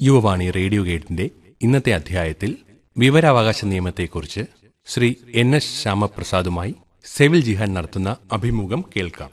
Yuvavani radio ഗൈഡിന്റെ ഇന്നത്തെ അധ്യായത്തിൽ വിവരാവകാശ നിയമത്തെക്കുറിച്ച് ശ്രീ എൻ എസ് ശ്യാമപ്രസാദുമായി സെവിൽ ജിഹാൻ നടത്തുന്ന അഭിമുഖം കേൾക്കാം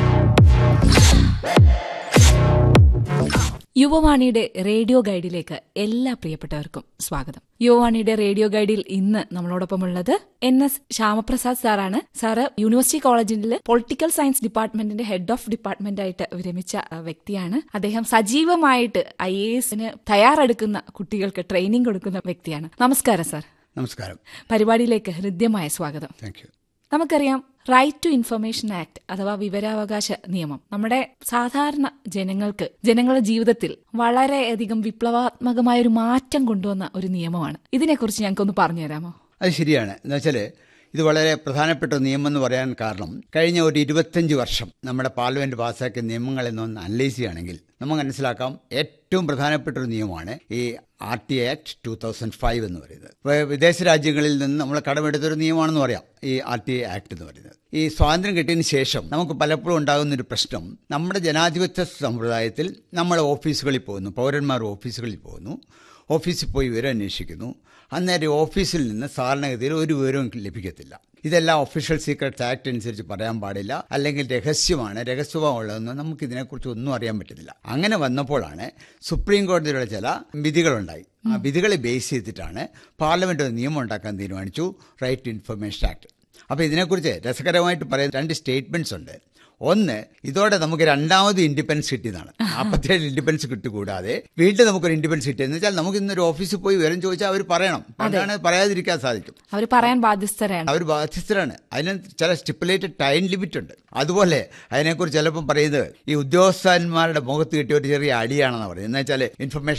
യുവവാണിയുടെ റേഡിയോ ഗൈഡിലേക്ക് എല്ലാ പ്രിയപ്പെട്ടവർക്കും സ്വാഗതം യുവവാണിയുടെ റേഡിയോ ഗൈഡിൽ ഇന്ന് നമ്മളോടൊപ്പമുള്ളത് എൻ എസ് ശ്യാമപ്രസാദ് സാറാണ് സാറ് യൂണിവേഴ്സിറ്റി കോളേജിൽ പൊളിറ്റിക്കൽ സയൻസ് ഡിപ്പാർട്ട്മെന്റിന്റെ ഹെഡ് ഓഫ് ഡിപ്പാർട്ട്മെന്റ് ആയിട്ട് വിരമിച്ച അഹ്, വ്യക്തിയാണ് അദ്ദേഹം സജീവമായിട്ട് ഐ എ എസിന് തയ്യാറെടുക്കുന്ന കുട്ടികൾക്ക് ട്രെയിനിങ് കൊടുക്കുന്ന വ്യക്തിയാണ് നമസ്കാരം സാർ നമസ്കാരം പരിപാടിയിലേക്ക് ഹൃദ്യമായ സ്വാഗതം താങ്ക് യു നമുക്കറിയാം റൈറ്റ് ടു ഇൻഫർമേഷൻ ആക്ട് അഥവാ വിവരാവകാശ നിയമം നമ്മുടെ സാധാരണ ജനങ്ങൾക്ക് ജനങ്ങളുടെ ജീവിതത്തിൽ വളരെയധികം വിപ്ലവാത്മകമായ ഒരു മാറ്റം കൊണ്ടുവന്ന ഒരു നിയമമാണ് ഇതിനെക്കുറിച്ച് ഞങ്ങൾക്കൊന്ന് പറഞ്ഞു തരാമോ അത് ശരിയാണ് എന്ന് വെച്ചാൽ ഇത് വളരെ പ്രധാനപ്പെട്ട ഒരു നിയമം എന്ന് പറയാൻ കാരണം കഴിഞ്ഞ ഒരു ഇരുപത്തഞ്ച് വർഷം നമ്മുടെ പാർലമെന്റ് പാസ്സാക്കിയ നിയമങ്ങളിൽ നിന്ന് അനലൈസ് ചെയ്യുകയാണെങ്കിൽ നമുക്ക് മനസ്സിലാക്കാം ഏറ്റവും പ്രധാനപ്പെട്ട ഒരു നിയമമാണ് ഈ R T act two thousand five എന്ന് പറയുന്നത് ഇപ്പോൾ വിദേശ രാജ്യങ്ങളിൽ നിന്ന് നമ്മൾ കടമെടുത്തൊരു നിയമമാണെന്ന് പറയാം ഈ ആർ ടി ആക്ട് എന്ന് പറയുന്നത് ഈ സ്വാതന്ത്ര്യം കിട്ടിയതിന് ശേഷം നമുക്ക് പലപ്പോഴും ഉണ്ടാകുന്ന ഒരു പ്രശ്നം നമ്മുടെ ജനാധിപത്യ സമ്പ്രദായത്തിൽ നമ്മൾ ഓഫീസുകളിൽ പോകുന്നു പൗരന്മാർ ഓഫീസുകളിൽ പോകുന്നു ഓഫീസിൽ പോയി വിവരം അന്വേഷിക്കുന്നു അന്നേരം ഓഫീസിൽ നിന്ന് സാധാരണഗതിയിൽ ഒരു വിവരവും ലഭിക്കത്തില്ല ഇതെല്ലാം ഒഫീഷ്യൽ സീക്രട്സ് ആക്ട് അനുസരിച്ച് പറയാൻ പാടില്ല അല്ലെങ്കിൽ രഹസ്യമാണ് രഹസ്യമുള്ളതെന്ന് നമുക്ക് ഇതിനെക്കുറിച്ച് ഒന്നും അറിയാൻ പറ്റുന്നില്ല അങ്ങനെ വന്നപ്പോഴാണ് സുപ്രീം കോടതിയുടെ ചില വിധികളുണ്ടായി ആ വിധികളെ ബേസ് ചെയ്തിട്ടാണ് പാർലമെന്റ് ഒരു നിയമം ഉണ്ടാക്കാൻ തീരുമാനിച്ചു റൈറ്റ് ടു ഇൻഫർമേഷൻ ആക്ട് അപ്പോൾ ഇതിനെക്കുറിച്ച് രസകരമായിട്ട് പറയുന്ന രണ്ട് സ്റ്റേറ്റ്മെന്റ്സ് ഉണ്ട് ഒന്ന് ഇതോടെ നമുക്ക് രണ്ടാമത് ഇൻഡിപെൻഡൻസ് കിട്ടിയതാണ് നാൽപ്പത്തേഴ് ഇൻഡിപെൻഡൻസ് കിട്ടുകൂടാതെ വീണ്ടും നമുക്കൊരു ഇൻഡിപെൻഡൻസ് കിട്ടിയെന്ന് വെച്ചാൽ നമുക്ക് ഇന്നൊരു ഓഫീസിൽ പോയി വിവരം ചോദിച്ചാൽ അവർ പറയണം പണ്ടാണ് പറയാതിരിക്കാൻ സാധിക്കും അവർ പറയാൻ ബാധ്യസ്ഥരാണ് അവർ ബാധ്യസ്ഥരാണ് അതിന് ചില സ്റ്റിപ്പുലേറ്റഡ് ടൈം ലിമിറ്റ് ഉണ്ട് അതുപോലെ അതിനെക്കുറിച്ച് ചിലപ്പം പറയുന്നത് ഈ ഉദ്യോഗസ്ഥന്മാരുടെ മുഖത്ത് കിട്ടിയ ഒരു ചെറിയ അടിയാണെന്ന് പറയുന്നത് എന്ന് വെച്ചാൽ ഇൻഫർമേഷൻ